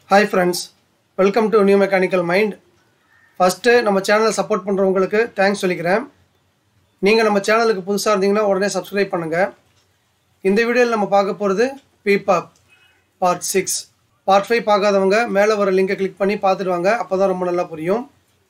Hi friends welcome to new mechanical mind first நம்ம சேனலை support பண்ணுறவங்களுக்கு தேங்க்ஸ் சொல்லிக்கிறேன் நீங்கள் நம்ம சேனலுக்கு புதுசாக இருந்தீங்கன்னா உடனே சப்ஸ்கிரைப் பண்ணுங்கள் இந்த வீடியோவில் நம்ம பார்க்க போகிறது PPAP part six part five பார்க்காதவங்க மேலே வர லிங்கை கிளிக் பண்ணி பார்த்துட்டு வாங்க அப்போ தான் ரொம்ப நல்லா புரியும்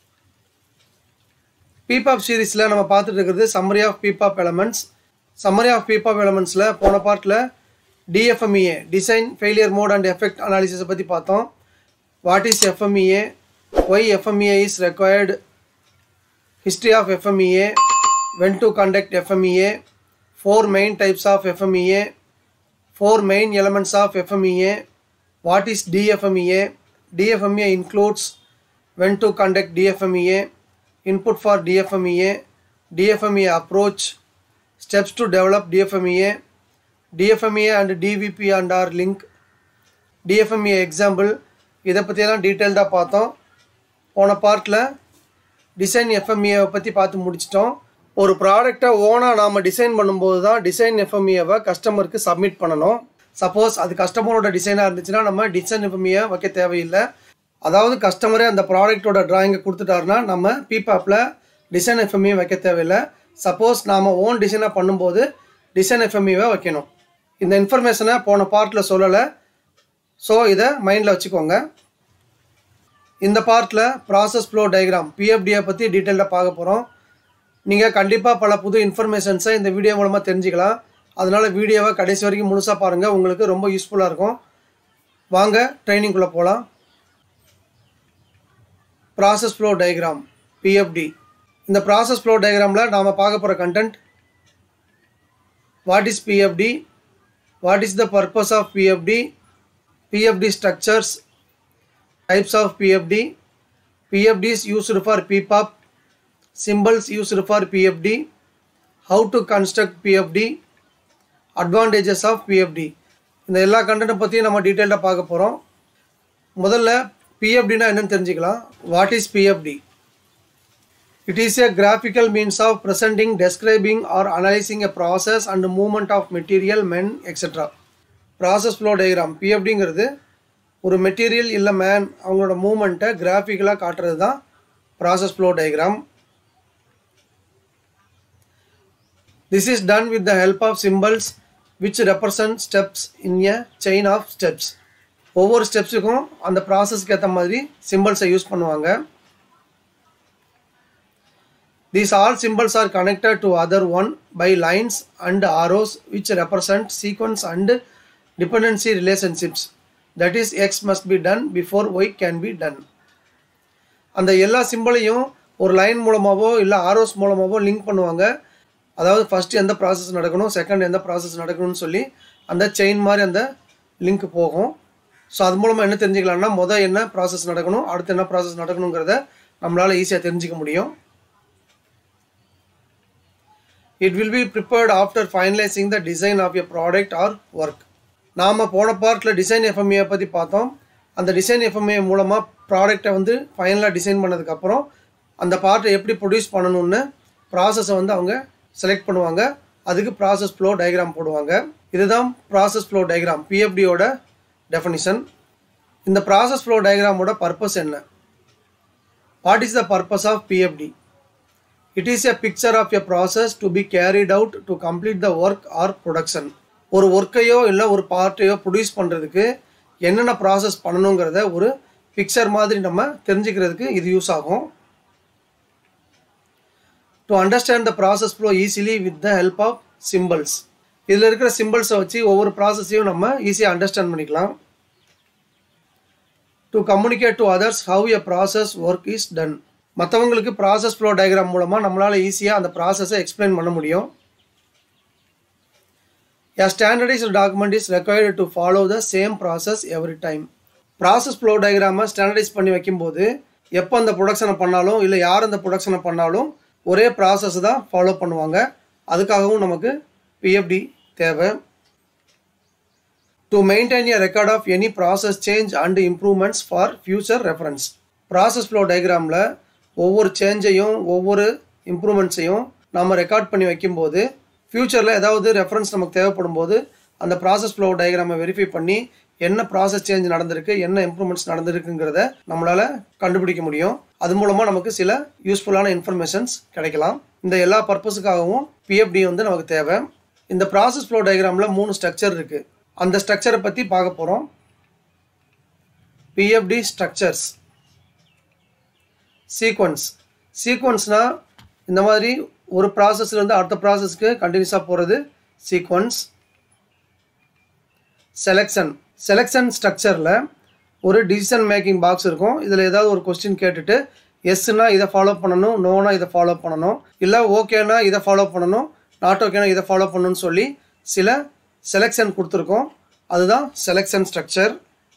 பீபாப் சீரீஸில் நம்ம பார்த்துட்டு இருக்கிறது summary of PPAP elements summary of PPAP எலமெண்ட்ஸில் போன பார்ட்டில் DFMEA design failure mode and effect அனாலிசிஸை பற்றி பார்த்தோம் what is FMEA why FMEA is required history of FMEA, when to conduct FMEA, four main types of FMEA, four main elements of FMEA, what is DFMEA, DFMEA includes when to conduct DFMEA, input for DFMEA, DFMEA approach, steps to develop DFMEA, DFMEA and DVP and R link, DFMEA example இதை பற்றியெல்லாம் டீட்டெயில்டாக பார்த்தோம் போன பார்ட்டில் design எஃப்எம்ஏவை பற்றி பார்த்து முடிச்சிட்டோம் ஒரு ப்ராடக்டை ஓனாக நாம் டிசைன் பண்ணும்போது தான் டிசைன் எஃப்எம்ஏவை கஸ்டமருக்கு சப்மிட் பண்ணணும் சப்போஸ் அது கஸ்டமரோட டிசைனாக இருந்துச்சுன்னா நம்ம டிசைன் எஃப்எம்ஏ வைக்க தேவையில்லை அதாவது கஸ்டமரே அந்த ப்ராடக்ட்டோட டிராயிங்கை கொடுத்துட்டாருன்னா நம்ம பிபாப்பில் டிசைன் எஃப்எம்ஏ வைக்க தேவையில்லை சப்போஸ் நாம் ஓன் டிசைனாக பண்ணும்போது டிசைன் எஃப்எம்ஏவை வைக்கணும் இந்த இன்ஃபர்மேஷனை போன பார்ட்டில் சொல்லலை ஸோ இதை மைண்டில் வச்சுக்கோங்க இந்த பார்ட்டில் ப்ராசஸ் ஃப்ளோ டயக்ராம் பிஎஃப்டியை பற்றி டீட்டெயிலாக பார்க்க போகிறோம் நீங்கள் கண்டிப்பாக பல புது இன்ஃபர்மேஷன்ஸை இந்த வீடியோ மூலமாக தெரிஞ்சுக்கலாம் அதனால் வீடியோவை கடைசி வரைக்கும் முழுசாக பாருங்கள் உங்களுக்கு ரொம்ப யூஸ்ஃபுல்லாக இருக்கும் வாங்க ட்ரைனிங்குள்ளே போகலாம் ப்ராசஸ் ஃப்ளோ டயக்ராம் பிஎஃப்டி இந்த ப்ராசஸ் ஃப்ளோ டயக்ராமில் நாம் பார்க்க போகிற content what is PFD what is the purpose of PFD PFD structures types of PFD, PFDs used for PPAP, symbols used for PFD, how to construct PFD, advantages of PFD. இந்த எல்லா கண்டென்ட்டை பற்றியும் நம்ம டீட்டெயிலாக பார்க்க போகிறோம் முதல்ல பிஎஃப்டினா என்னன்னு தெரிஞ்சுக்கலாம் what is PFD it is a graphical means of presenting describing or analysing a process and movement of material men etcetera process flow diagram பிஎஃப்டிங்கிறது ஒரு மெட்டீரியல் இல்லை மேன் அவங்களோட மூமெண்ட்டை கிராஃபிக்கலாக காட்டுறது தான் process flow diagram this is done with the help of symbols which represent steps in a chain of steps ஒவ்வொரு ஸ்டெப்ஸுக்கும் அந்த ப்ராசஸ்க்கு ஏற்ற மாதிரி சிம்பிள்ஸை யூஸ் பண்ணுவாங்க these all symbols R connected to other one by lines and arrows which represent sequence and dependency relationships that is X must be done before Y can be done அந்த எல்லா சிம்பிளையும் ஒரு லைன் மூலமாகவோ இல்லை arrows மூலமாகவோ link பண்ணுவாங்க அதாவது first எந்த process நடக்கணும் செகண்ட் எந்த ப்ராசஸ் நடக்கணும்னு சொல்லி அந்த செயின் மாதிரி அந்த லிங்க் போகும் ஸோ அது மூலமாக என்ன தெரிஞ்சுக்கலாம்னா மொதல் என்ன ப்ராசஸ் நடக்கணும் அடுத்து என்ன ப்ராசஸ் நடக்கணுங்கிறத நம்மளால் ஈஸியாக தெரிஞ்சுக்க முடியும் it will be prepared after finalising the design of a product or work நாம் போன பார்ட்டில் டிசைன் எஃப்எம்ஏ பற்றி பார்த்தோம் அந்த டிசைன் எஃப்எம்ஏ மூலமாக ப்ராடக்டை வந்து ஃபைனலாக டிசைன் பண்ணதுக்கப்புறம் அந்த பார்ட்டை எப்படி ப்ரொடியூஸ் பண்ணணும்னு ப்ராசஸை வந்து அவங்க செலக்ட் பண்ணுவாங்க அதுக்கு ப்ராசஸ் ஃப்ளோ டயக்ராம் போடுவாங்க இதுதான் ப்ராசஸ் ஃப்ளோ டயக்ராம் பிஎஃப்டியோட டெஃபனிஷன் இந்த ப்ராசஸ் ஃப்ளோ டயக்ராமோட பர்பஸ் என்ன what is the purpose of PFD it is a picture of a process to be carried out to complete the work or production ஒரு ஒர்க்கையோ இல்லை ஒரு பார்ட்டையோ ப்ரொடியூஸ் பண்ணுறதுக்கு என்னென்ன ப்ராசஸ் பண்ணணுங்கிறத ஒரு பிக்சர் மாதிரி நம்ம தெரிஞ்சுக்கிறதுக்கு இது யூஸ் ஆகும் to understand the process flow easily with the help of symbols இதில் இருக்கிற சிம்பிள்ஸை வச்சு ஒவ்வொரு ப்ராசஸையும் நம்ம ஈஸியாக அண்டர்ஸ்டாண்ட் பண்ணிக்கலாம் to communicate to others how a process work is done மற்றவங்களுக்கு ப்ராசஸ் ஃப்ளோ டயக்ராம் மூலமாக நம்மளால் ஈஸியாக அந்த ப்ராசஸை எக்ஸ்பிளைன் பண்ண முடியும் A standardized document is required to follow the same process every time. Process flow டயக்ராமை ஸ்டாண்டர்டைஸ் பண்ணி வைக்கும்போது எப்போ அந்த ப்ரொடக்ஷனை பண்ணாலும் இல்லை யார் அந்த ப்ரொடக்ஷனை பண்ணாலும் ஒரே ப்ராசஸ் தான் ஃபாலோ பண்ணுவாங்க அதுக்காகவும் நமக்கு பிஎஃப்டி தேவை to maintain a record of any process change and improvements for future reference process flow டயக்ராமில் ஒவ்வொரு சேஞ்சையும் ஒவ்வொரு இம்ப்ரூவ்மெண்ட்ஸையும் நாம் ரெக்கார்ட் பண்ணி வைக்கும்போது ஃப்யூச்சரில் ஏதாவது ரெஃபரன்ஸ் நமக்கு தேவைப்படும் போது அந்த ப்ராசஸ் ஃப்ளோ டயக்ராமை வெரிஃபை பண்ணி என்ன ப்ராசஸ் சேஞ்ச் நடந்திருக்கு என்ன இம்ப்ரூவ்மெண்ட்ஸ் நடந்திருக்குங்கிறத நம்மளால் கண்டுபிடிக்க முடியும் அது மூலமாக நமக்கு சில யூஸ்ஃபுல்லான இன்ஃபர்மேஷன்ஸ் கிடைக்கலாம் இந்த எல்லா பர்பஸுக்காகவும் பிஎஃப்டி வந்து நமக்கு தேவை இந்த ப்ராசஸ் ஃப்ளோ டயக்ராமில் மூணு ஸ்ட்ரக்சர் இருக்குது அந்த ஸ்ட்ரக்சரை பற்றி பார்க்க போகிறோம் பிஎஃப்டி ஸ்ட்ரக்சர்ஸ் சீக்வன்ஸ் சீக்வன்ஸ்னால் இந்த மாதிரி ஒரு ப்ராசஸ்லேருந்து அடுத்த ப்ராசஸ்க்கு கண்டினியூஸாக போகிறது சீக்வன்ஸ் செலெக்ஷன் செலெக்ஷன் ஸ்ட்ரக்சரில் ஒரு டிசிஷன் மேக்கிங் பாக்ஸ் இருக்கும் இதில் ஏதாவது ஒரு கொஸ்டின் கேட்டுட்டு எஸ்னா இதை ஃபாலோ பண்ணணும் நோனா இதை ஃபாலோ பண்ணணும் இல்லை ஓகேனா இதை ஃபாலோ பண்ணணும் நாட் ஓகேனா இதை ஃபாலோ பண்ணணும்னு சொல்லி சில செலெக்ஷன் கொடுத்துருக்கோம் அதுதான் செலெக்ஷன் ஸ்ட்ரக்சர்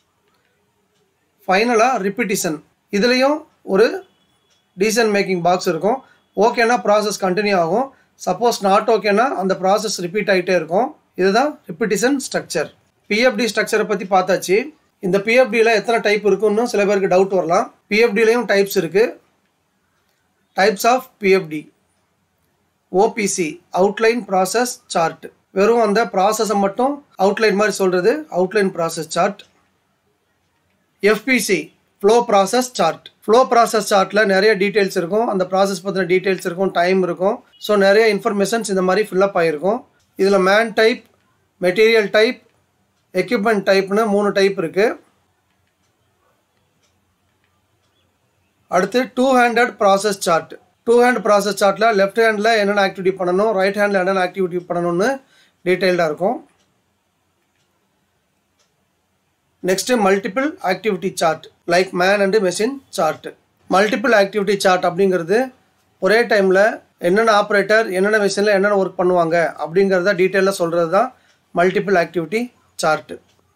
ஃபைனலாக ரிப்பிட்டிஷன் இதுலேயும் ஒரு டிசிஷன் மேக்கிங் பாக்ஸ் இருக்கும் ஓகேனா ப்ராசஸ் கண்டினியூ ஆகும் சப்போஸ் நாட் ஓகேனா அந்த ப்ராசஸ் ரிப்பீட் ஆகிட்டே இருக்கும் இதுதான் ரிப்பிட்டிஷன் ஸ்ட்ரக்சர் பிஎஃப்டி ஸ்ட்ரக்சரை பற்றி பார்த்தாச்சு இந்த பிஎஃப்டியில் எத்தனை டைப் இருக்குன்னு சில பேருக்கு டவுட் வரலாம் பிஎஃப்டிலையும் டைப்ஸ் இருக்குது types of PFD OPC outline process chart வெறும் அந்த ப்ராசஸை மட்டும் அவுட்லைன் மாதிரி சொல்கிறது outline process chart FPC flow process chart flow process சார்ட்டில் நிறைய டீட்டெயில்ஸ் இருக்கும் அந்த ப்ராசஸ் பற்றின டீட்டெயில்ஸ் இருக்கும் டைம் இருக்கும் ஸோ நிறைய இன்ஃபர்மேஷன்ஸ் இந்த மாதிரி ஃபில்லப் ஆகிருக்கும் இதில் man type material type equipment டைப்னு மூணு டைப் இருக்குது அடுத்து two handed process chart two hand process சார்ட்டில் லெஃப்ட் ஹேண்டில் என்னென்ன ஆக்டிவிட்டி பண்ணணும் ரைட் ஹேண்டில் என்னென்ன ஆக்டிவிட்டி பண்ணணும்னு டீட்டெயில்டாக இருக்கும் next multiple activity chart like man and machine chart multiple activity chart அப்படிங்கிறது ஒரே டைமில் என்னென்ன ஆப்ரேட்டர் என்னென்ன மிஷினில் என்னென்ன ஒர்க் பண்ணுவாங்க அப்படிங்கிறத டீட்டெயிலாக சொல்கிறது தான் மல்டிபிள் ஆக்டிவிட்டி சார்ட்டு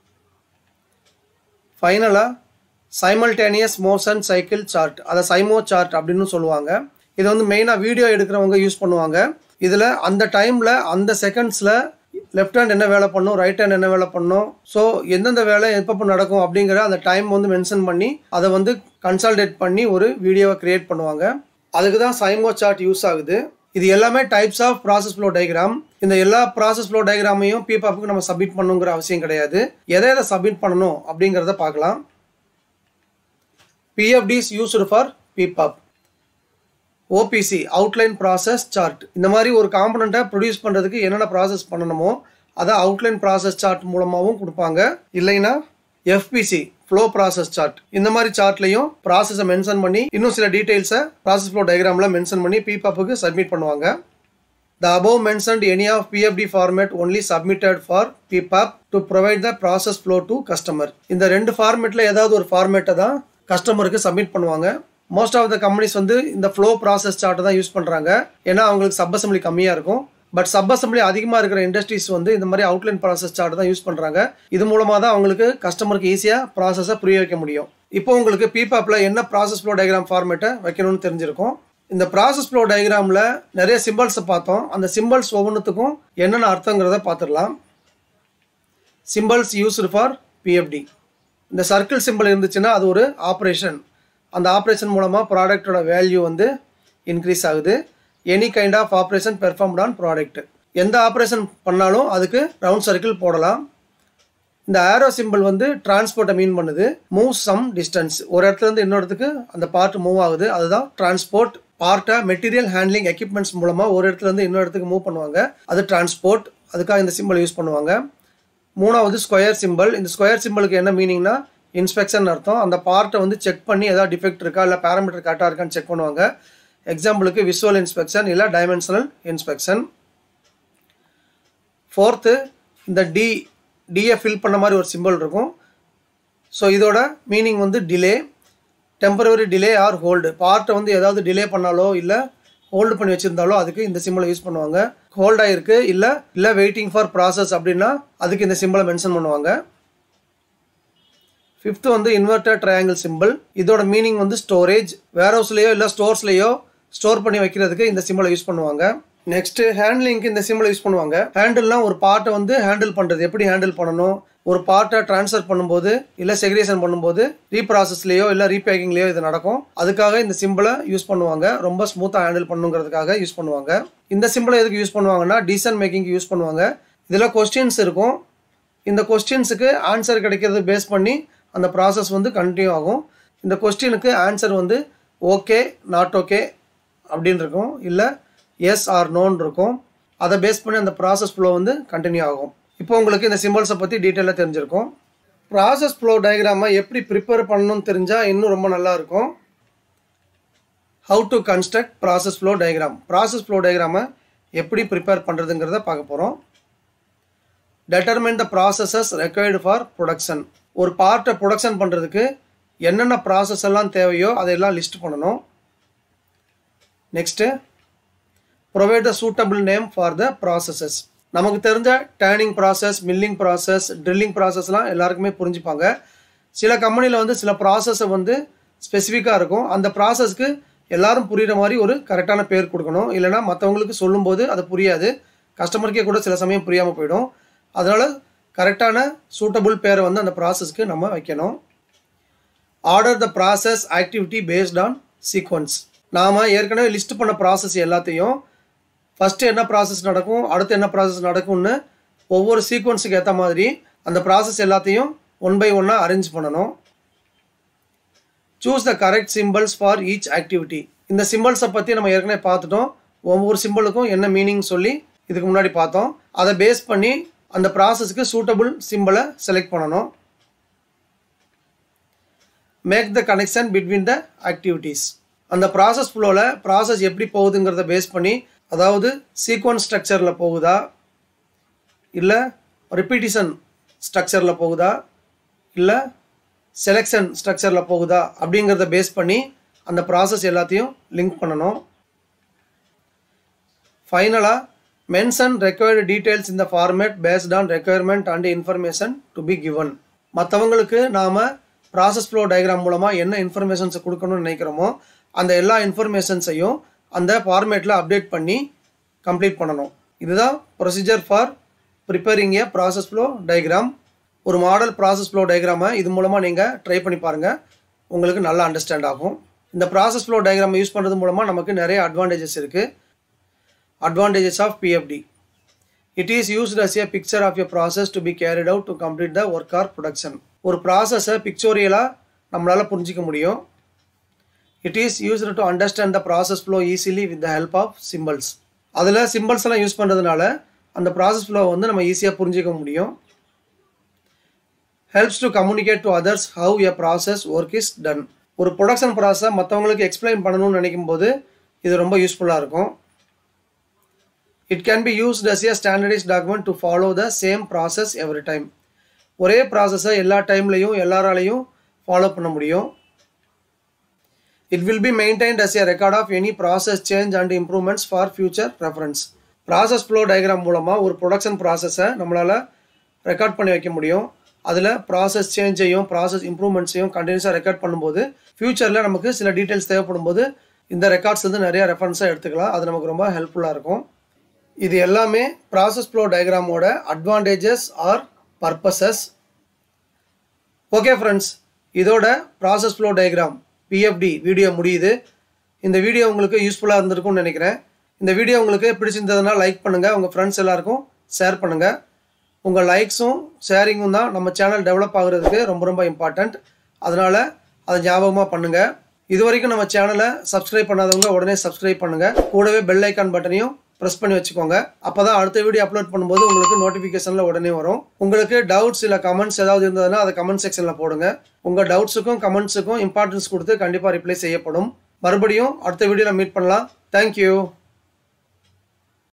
ஃபைனலாக சைமல்டேனியஸ் மோஷன் சைக்கிள் சார்ட் அதை சைமோ சார்ட் அப்படின்னு சொல்லுவாங்க இது வந்து மெயினாக வீடியோ எடுக்கிறவங்க யூஸ் பண்ணுவாங்க இதில் அந்த டைமில் அந்த செகண்ட்ஸில் லெஃப்ட் ஹேண்ட் என்ன வேலை பண்ணும் ரைட் ஹேண்ட் என்ன வேலை பண்ணும் ஸோ எந்தெந்த வேலை எப்பப்போ நடக்கும் அப்படிங்கிற அந்த டைம் வந்து மென்ஷன் பண்ணி அதை வந்து கன்சால்டேட் பண்ணி ஒரு வீடியோவை க்ரியேட் பண்ணுவாங்க அதுக்கு தான் சைமோ சார்ட் யூஸ் ஆகுது இது எல்லாமே types of process flow diagram இந்த எல்லா ப்ராசஸ் ஃப்ளோ டயக்ராமையும் பிபாப்புக்கு நம்ம சப்மிட் பண்ணுங்கிற அவசியம் கிடையாது எதை எதை சப்மிட் பண்ணணும் அப்படிங்கிறத பார்க்கலாம் பிஎஃப்டிஸ் யூஸ்டு ஃபார் பிபாப் ஓபிசி அவுட்லைன் ப்ராசஸ் சார்ட் இந்த மாதிரி ஒரு காம்பனண்ட்டை ப்ரொடியூஸ் பண்ணுறதுக்கு என்னென்ன ப்ராசஸ் பண்ணணுமோ அதை அவுட்லைன் ப்ராசஸ் சார்ட் மூலமாகவும் கொடுப்பாங்க இல்லைன்னா எஃபிசி ஃப்ளோ ப்ராசஸ் சார்ட் இந்த மாதிரி சார்ட்லையும் ப்ராசஸை மென்ஷன் பண்ணி இன்னும் சில டீட்டெயில்ஸை ப்ராசஸ் ஃப்ளோ டயக்ராமில் மென்ஷன் பண்ணி பிபாப்புக்கு சப்மிட் பண்ணுவாங்க த above mentioned any of PFD format only submitted for PPAP to provide the process flow to customer. இந்த ரெண்டு ஃபார்மேட்டில் ஏதாவது ஒரு ஃபார்மேட்டை தான் கஸ்டமருக்கு சப்மிட் பண்ணுவாங்க மோஸ்ட் ஆஃப் த கம்பெனிஸ் வந்து இந்த ஃப்ளோ ப்ராசஸ் சார்ட்டை தான் யூஸ் பண்ணுறாங்க ஏன்னா அவங்களுக்கு சப் அசம்பிளி கம்மியாக இருக்கும் பட் சப் அசம்பிளி அதிகமாக இருக்கிற இண்டஸ்ட்ரீஸ் வந்து இந்த மாதிரி அவுட்லைன் ப்ராசஸ் சார்ட் தான் யூஸ் பண்ணுறாங்க இது மூலமாக தான் அவங்களுக்கு கஸ்டமருக்கு ஈஸியாக ப்ராசஸை புரிய வைக்க முடியும் இப்போ உங்களுக்கு பிபாப்பில் என்ன ப்ராசஸ் ஃப்ளோ டயக்ராம் ஃபார்மேட்டை வைக்கணும்னு தெரிஞ்சிருக்கும் இந்த ப்ராசஸ் ஃப்ளோ டயக்ராமில் நிறைய சிம்பிள்ஸை பார்த்தோம் அந்த சிம்பிள்ஸ் ஒவ்வொன்றுத்துக்கும் என்னென்ன அர்த்தங்கிறத பார்த்துடலாம் சிம்பிள்ஸ் யூஸ்டு ஃபார் பிஎஃப்டி இந்த சர்க்கிள் சிம்பிள் இருந்துச்சுன்னா அது ஒரு ஆப்ரேஷன் அந்த ஆப்ரேஷன் மூலமாக ப்ராடக்டோட வேல்யூ வந்து இன்க்ரீஸ் ஆகுது any kind of operation performed on product எந்த ஆப்ரேஷன் பண்ணாலும் அதுக்கு ரவுண்ட் சர்க்கிள் போடலாம் இந்த ஆரோ சிம்பிள் வந்து டிரான்ஸ்போர்ட்டை மீன் பண்ணுது மூவ் சம் டிஸ்டன்ஸ் ஒரு இடத்துல இருந்து இன்னொரு இடத்துக்கு அந்த பார்ட் மூவ் ஆகுது அதுதான் டிரான்ஸ்போர்ட் பார்ட்டை மெட்டீரியல் ஹேண்ட்லிங் எக்யூப்மெண்ட்ஸ் மூலமாக ஒரு இடத்துல இருந்து இன்னொரு இடத்துக்கு மூவ் பண்ணுவாங்க அது டிரான்ஸ்போர்ட் அதுக்காக இந்த சிம்பிள் யூஸ் பண்ணுவாங்க மூணாவது ஸ்கொயர் சிம்பிள் இந்த ஸ்கொயர் சிம்பிளுக்கு என்ன மீனிங்னா இன்ஸ்பெக்ஷன் அர்த்தம் அந்த பார்ட்டை வந்து செக் பண்ணி ஏதாவது டிஃபெக்ட் இருக்கா இல்லை பேராமீட்டர் கரெக்டாக இருக்கான்னு செக் பண்ணுவாங்க எக்ஸாம்பிளுக்கு விஷுவல் இன்ஸ்பெக்ஷன் இல்லை டைமென்ஷனல் இன்ஸ்பெக்ஷன் ஃபோர்த்து இந்த டி டியை ஃபில் பண்ண மாதிரி ஒரு சிம்பிள் இருக்கும் ஸோ இதோட மீனிங் வந்து delay temporary delay or hold பார்ட்டை வந்து ஏதாவது டிலே பண்ணாலோ இல்லை ஹோல்டு பண்ணி வச்சுருந்தாலோ அதுக்கு இந்த சிம்பிளை யூஸ் பண்ணுவாங்க ஹோல்ட் ஆகிருக்கு இல்லை இல்லை வெயிட்டிங் ஃபார் ப்ராசஸ் அப்படின்னா அதுக்கு இந்த சிம்பிளை மென்ஷன் பண்ணுவாங்க ஃபிஃப்த்து வந்து இன்வெர்டர் ட்ரையாங்கிள் சிம்பிள் இதோட மீனிங் வந்து ஸ்டோரேஜ் வேர் ஹவுஸ்லேயோ இல்லை ஸ்டோர்ஸ்லேயோ ஸ்டோர் பண்ணி வைக்கிறதுக்கு இந்த சிம்பிளை யூஸ் பண்ணுவாங்க நெக்ஸ்ட் ஹேண்ட்லிங்க்கு இந்த சிம்பிளை யூஸ் பண்ணுவாங்க ஹேண்டில்லாம் ஒரு பார்ட்டை வந்து ஹேண்டில் பண்ணுறது எப்படி ஹேண்டில் பண்ணணும் ஒரு பார்ட்டை ட்ரான்ஸ்ஃபர் பண்ணும்போது இல்லை செக்ரேஷன் பண்ணும்போது ரீப்ராசஸ்லேயோ இல்லை ரீபேக்கிங்லேயோ இது நடக்கும் அதுக்காக இந்த சிம்பிளை யூஸ் பண்ணுவாங்க ரொம்ப ஸ்மூத்தாக ஹேண்டில் பண்ணுங்கிறதுக்காக யூஸ் பண்ணுவாங்க இந்த சிம்பிளை எதுக்கு யூஸ் பண்ணுவாங்கன்னா டிசன் மேக்கிங்க்கு யூஸ் பண்ணுவாங்க இதில் கொஸ்டின்ஸ் இருக்கும் இந்த கொஸ்டின்ஸுக்கு ஆன்சர் கிடைக்கிறத பேஸ் பண்ணி அந்த ப்ராசஸ் வந்து கண்டினியூ ஆகும் இந்த கொஸ்டினுக்கு ஆன்சர் வந்து ஓகே நாட் ஓகே அப்படின்னு இருக்கும் இல்லை எஸ் ஆர் நோன் இருக்கும் அதை பேஸ் பண்ணி அந்த ப்ராசஸ் ஃப்ளோ வந்து கண்டினியூ ஆகும் இப்போ உங்களுக்கு இந்த சிம்பிள்ஸை பற்றி டீட்டெயிலாக தெரிஞ்சிருக்கும் ப்ராசஸ் ஃப்ளோ டயக்ராமை எப்படி ப்ரிப்பேர் பண்ணணும்னு தெரிஞ்சால் இன்னும் ரொம்ப நல்லா இருக்கும் how to construct process flow diagram process flow டயக்ராமை எப்படி ப்ரிப்பேர் பண்ணுறதுங்கிறத பார்க்க போகிறோம் determine the processes required for production ஒரு பார்ட்டை ப்ரொடக்ஷன் பண்ணுறதுக்கு என்னென்ன ப்ராசஸ் எல்லாம் தேவையோ அதையெல்லாம் லிஸ்ட் பண்ணணும் next provide the suitable name for the processes நமக்கு தெரிஞ்ச turning process milling process drilling ப்ராசஸ்லாம் எல்லாருக்குமே புரிஞ்சுப்பாங்க சில கம்பெனியில் வந்து சில ப்ராசஸை வந்து ஸ்பெசிஃபிக்காக இருக்கும் அந்த ப்ராசஸ்க்கு எல்லாரும் புரிகிற மாதிரி ஒரு கரெக்டான பேர் கொடுக்கணும் இல்லைனா மற்றவங்களுக்கு சொல்லும்போது அது புரியாது கஸ்டமருக்கே கூட சில சமயம் புரியாமல் போயிடும் அதனால் கரெக்டான சூட்டபுள் பேரை வந்து அந்த ப்ராசஸ்க்கு நம்ம வைக்கணும் order the process activity based on sequence நாம் ஏற்கனவே லிஸ்ட் பண்ண ப்ராசஸ் எல்லாத்தையும் ஃபஸ்ட்டு என்ன ப்ராசஸ் நடக்கும் அடுத்து என்ன ப்ராசஸ் நடக்கும்னு ஒவ்வொரு சீக்வன்ஸுக்கு ஏற்ற மாதிரி அந்த ப்ராசஸ் எல்லாத்தையும் ஒன் பை ஒன்னாக அரேஞ்ச் பண்ணணும் choose the correct symbols for each activity இந்த சிம்பிள்ஸை பற்றி நம்ம ஏற்கனவே பார்த்துட்டோம் ஒவ்வொரு சிம்பிளுக்கும் என்ன மீனிங் சொல்லி இதுக்கு முன்னாடி பார்த்தோம் அதை பேஸ் பண்ணி அந்த ப்ராசஸ்க்கு சூட்டபுள் சிம்பிளை செலக்ட் பண்ணணும் make the connection between the activities அந்த ப்ராசஸ் ஃப்ளோவில் ப்ராசஸ் எப்படி போகுதுங்கிறத பேஸ் பண்ணி அதாவது சீக்வன்ஸ் ஸ்ட்ரக்சரில் போகுதா இல்லை ரிப்பீட்டிஷன் ஸ்ட்ரக்சரில் போகுதா இல்லை செலெக்ஷன் ஸ்ட்ரக்சரில் போகுதா அப்படிங்கிறத பேஸ் பண்ணி அந்த ப்ராசஸ் எல்லாத்தையும் லிங்க் பண்ணணும் ஃபைனலாக மென்ஷன் ரெக்வயர்டு டீட்டெயில்ஸ் இந்த format based on requirement and information to be given மற்றவங்களுக்கு நாம் ப்ராசஸ் ஃப்ளோ டயக்ராம் மூலமாக என்ன இன்ஃபர்மேஷன்ஸை கொடுக்கணும்னு நினைக்கிறோமோ அந்த எல்லா இன்ஃபர்மேஷன்ஸையும் அந்த ஃபார்மேட்டில் அப்டேட் பண்ணி கம்ப்ளீட் பண்ணணும் இதுதான் procedure for preparing a process flow diagram ஒரு மாடல் ப்ராசஸ் ஃப்ளோ டயக்ராமை இது மூலமாக நீங்கள் ட்ரை பண்ணி பாருங்கள் உங்களுக்கு நல்லா அண்டர்ஸ்டாண்ட் ஆகும் இந்த ப்ராசஸ் ஃப்ளோ டயக்ராமை யூஸ் பண்ணுறது மூலமாக நமக்கு நிறைய அட்வான்டேஜஸ் இருக்குது advantages of PFD. It is used as a picture of a process to be carried out to complete the work or production. ஒரு ப்ராசஸை பிக்சோரியலாக நம்மளால் புரிஞ்சிக்க முடியும் it is used to understand the process flow easily with the help of symbols அதில் symbols எல்லாம் use பண்ணுறதுனால அந்த process flow வந்து நம்ம ஈஸியாக புரிஞ்சிக்க முடியும் helps to communicate to others how a process work is done ஒரு ப்ரொடக்ஷன் ப்ராசஸை மற்றவங்களுக்கு எக்ஸ்பிளைன் பண்ணணும்னு நினைக்கும் போது இது ரொம்ப யூஸ்ஃபுல்லாக இருக்கும் it can be used as a standardize document to follow the same process every time ஒரே ப்ராசஸை எல்லா டைம்லையும் எல்லாராலையும் ஃபாலோ பண்ண முடியும் it will be maintained as a record of any process change and improvements for future reference process flow diagram மூலமாக ஒரு production ப்ராசஸை நம்மளால் ரெக்கார்ட் பண்ணி வைக்க முடியும் அதில் ப்ராசஸ் சேஞ்சையும் ப்ராசஸ் இம்ப்ரூவ்மெண்ட்ஸையும் கண்டினியூஸாக ரெக்கார்ட் பண்ணும்போது ஃப்யூச்சரில் நமக்கு சில டீட்டெயில்ஸ் தேவைப்படும் போது இந்த ரெக்கார்ட்ஸ் வந்து நிறைய ரெஃபரன்ஸாக எடுத்துக்கலாம் அது நமக்கு ரொம்ப ஹெல்ப்ஃபுல்லாக இருக்கும் இது எல்லாமே ப்ராசஸ் ஃப்ளோ டயக்ராமோட advantages or purposes okay friends இதோட process flow diagram PFD video முடியுது இந்த வீடியோ உங்களுக்கு யூஸ்ஃபுல்லாக இருந்திருக்கும்னு நினைக்கிறேன் இந்த வீடியோ உங்களுக்கு பிடிச்சிருந்ததுன்னா லைக் பண்ணுங்கள் உங்கள் ஃப்ரெண்ட்ஸ் எல்லாருக்கும் ஷேர் பண்ணுங்கள் உங்கள் லைக்ஸும் ஷேரிங்கும் தான் நம்ம சேனல் டெவலப் ஆகுறதுக்கு ரொம்ப ரொம்ப இம்பார்ட்டண்ட் அதனால் அதை ஞாபகமாக பண்ணுங்கள் இது வரைக்கும் நம்ம சேனலை சப்ஸ்கிரைப் பண்ணாதவங்க உடனே சப்ஸ்கிரைப் பண்ணுங்கள் கூடவே பெல் ஐக்கான் பட்டனையும் ப்ரெஸ் பண்ணி வச்சுக்கோங்க அப்போ தான் அடுத்த வீடியோ அப்லோட் பண்ணும்போது உங்களுக்கு நோட்டிஃபிகேஷனில் உடனே வரும் உங்களுக்கு டவுட்ஸ் இல்லை கமெண்ட்ஸ் ஏதாவது இருந்ததுன்னா அதை கமெண்ட் செக்ஷனில் போடுங்க உங்கள் டவுட்ஸுக்கும் கமெண்ட்ஸுக்கும் இம்பார்ட்டன்ஸ் கொடுத்து கண்டிப்பாக ரிப்ளை செய்யப்படும் மறுபடியும் அடுத்த வீடியோவில் மீட் பண்ணலாம் தேங்க்யூ